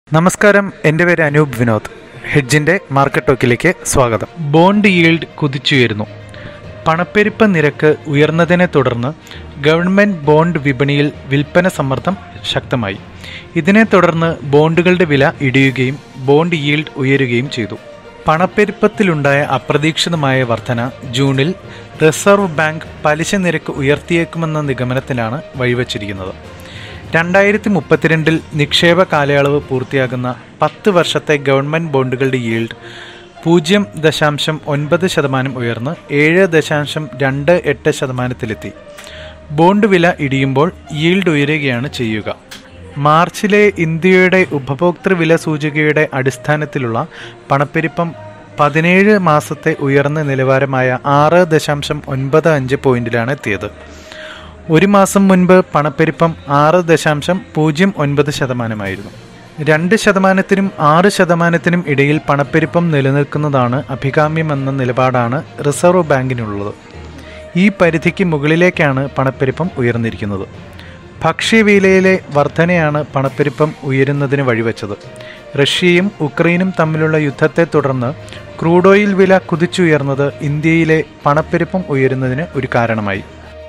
നമസ്കാരം എൻ്റെ പേര് അനൂപ് വിനോദ് ഹെഡ്ജിൻ്റെ മാർക്കറ്റ് ടോക്കിലേക്ക് സ്വാഗതം ബോണ്ട് ഈൽഡ് കുതിച്ചുയരുന്നു പണപ്പെരുപ്പ നിരക്ക് ഉയർന്നതിനെ തുടർന്ന് ഗവൺമെൻറ് ബോണ്ട് വിപണിയിൽ വിൽപ്പന സമ്മർദ്ദം ശക്തമായി ഇതിനെ തുടർന്ന് ബോണ്ടുകളുടെ വില ഇടിയുകയും ബോണ്ട് ഈൽഡ് ഉയരുകയും ചെയ്തു പണപ്പെരുപ്പത്തിലുണ്ടായ അപ്രതീക്ഷിതമായ വർധന ജൂണിൽ റിസർവ് ബാങ്ക് പലിശ നിരക്ക് ഉയർത്തിയേക്കുമെന്ന നിഗമനത്തിലാണ് വഴിവച്ചിരിക്കുന്നത് രണ്ടായിരത്തി മുപ്പത്തിരണ്ടിൽ നിക്ഷേപ കാലയളവ് പൂർത്തിയാകുന്ന പത്ത് വർഷത്തെ ഗവൺമെൻറ് ബോണ്ടുകളുടെ ഈൽഡ് പൂജ്യം ദശാംശം ഒൻപത് ശതമാനം ഉയർന്ന് ഏഴ് ദശാംശം രണ്ട് എട്ട് ശതമാനത്തിലെത്തി ബോണ്ട് വില ഇടിയുമ്പോൾ ഈൽഡ് ഉയരുകയാണ് ചെയ്യുക മാർച്ചിലെ ഇന്ത്യയുടെ ഉപഭോക്തൃ വില സൂചികയുടെ അടിസ്ഥാനത്തിലുള്ള പണപ്പെരുപ്പം പതിനേഴ് മാസത്തെ ഉയർന്ന നിലവാരമായ ആറ് ദശാംശം ഒൻപത് അഞ്ച് പോയിന്റിലാണ് എത്തിയത് ഒരു മാസം മുൻപ് പണപ്പെരുപ്പം ആറ് ദശാംശം പൂജ്യം ഒൻപത് ശതമാനമായിരുന്നു രണ്ട് ശതമാനത്തിനും ആറ് ശതമാനത്തിനും ഇടയിൽ പണപ്പെരുപ്പം നിലനിൽക്കുന്നതാണ് അഭികാമ്യമെന്ന നിലപാടാണ് റിസർവ് ബാങ്കിനുള്ളത് ഈ പരിധിക്ക് മുകളിലേക്കാണ് പണപ്പെരുപ്പം ഉയർന്നിരിക്കുന്നത് ഭക്ഷ്യവിലയിലെ വർധനയാണ് പണപ്പെരുപ്പം ഉയരുന്നതിന് വഴിവെച്ചത് റഷ്യയും ഉക്രൈനും തമ്മിലുള്ള യുദ്ധത്തെ തുടർന്ന് ക്രൂഡ് ഓയിൽ വില കുതിച്ചുയർന്നത് ഇന്ത്യയിലെ പണപ്പെരുപ്പം ഉയരുന്നതിന് ഒരു കാരണമായി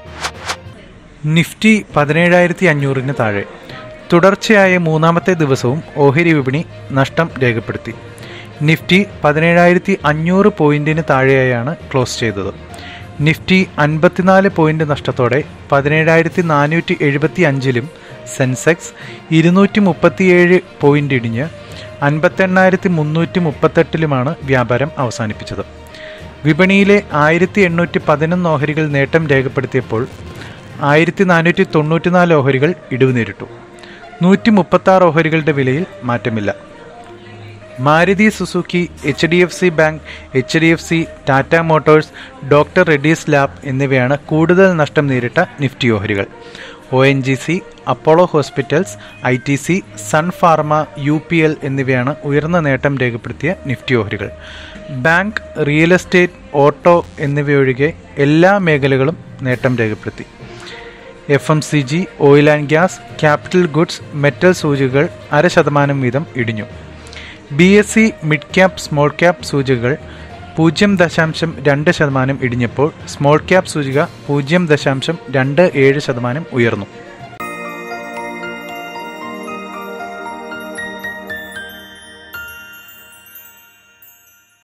നിഫ്റ്റി പതിനേഴായിരത്തി അഞ്ഞൂറിന് താഴെ തുടർച്ചയായ മൂന്നാമത്തെ ദിവസവും ഓഹരി വിപണി നഷ്ടം രേഖപ്പെടുത്തി നിഫ്റ്റി പതിനേഴായിരത്തി അഞ്ഞൂറ് പോയിന്റിന് താഴെയായാണ് ക്ലോസ് ചെയ്തത് നിഫ്റ്റി അൻപത്തിനാല് പോയിന്റ് നഷ്ടത്തോടെ പതിനേഴായിരത്തി നാനൂറ്റി എഴുപത്തി അഞ്ചിലും സെൻസെക്സ് ഇരുന്നൂറ്റി മുപ്പത്തിയേഴ് പോയിന്റ് ഇടിഞ്ഞ് അൻപത്തെണ്ണായിരത്തി മുന്നൂറ്റി മുപ്പത്തെട്ടിലുമാണ് വ്യാപാരം അവസാനിപ്പിച്ചത് വിപണിയിലെ ആയിരത്തി എണ്ണൂറ്റി പതിനൊന്ന് ഓഹരികൾ നേട്ടം രേഖപ്പെടുത്തിയപ്പോൾ ആയിരത്തി നാനൂറ്റി തൊണ്ണൂറ്റിനാല് ഓഹരികൾ ഇടിവ് നേരിട്ടു നൂറ്റി മുപ്പത്താറ് ഓഹരികളുടെ വിലയിൽ മാറ്റമില്ല Maruti Suzuki H D F C bank H D F C Tata Motors doctor Reddy's lab എന്നിവയാണ് കൂടുതൽ നഷ്ടം നേരിട്ട നിഫ്റ്റി ഓഹരികൾ O N G C Apollo Hospitals I T C Sun Pharma U P L എന്നിവയാണ് ഉയർന്ന നേട്ടം രേഖപ്പെടുത്തിയ നിഫ്റ്റി ഓഹരികൾ ബാങ്ക് റിയൽ എസ്റ്റേറ്റ് ഓട്ടോ എന്നിവയൊഴികെ എല്ലാ മേഖലകളും നേട്ടം രേഖപ്പെടുത്തി F M C G oil and gas capital goods metal സൂചികകൾ അര ശതമാനം വീതം ഇടിഞ്ഞു B S E mid cap small cap സൂചികകൾ പൂജ്യം ദശാംശം രണ്ട് ശതമാനം ഇടിഞ്ഞപ്പോൾ സ്മോൾ ക്യാപ് സൂചിക പൂജ്യം ദശാംശം രണ്ട് ഏഴ് ശതമാനം ഉയർന്നു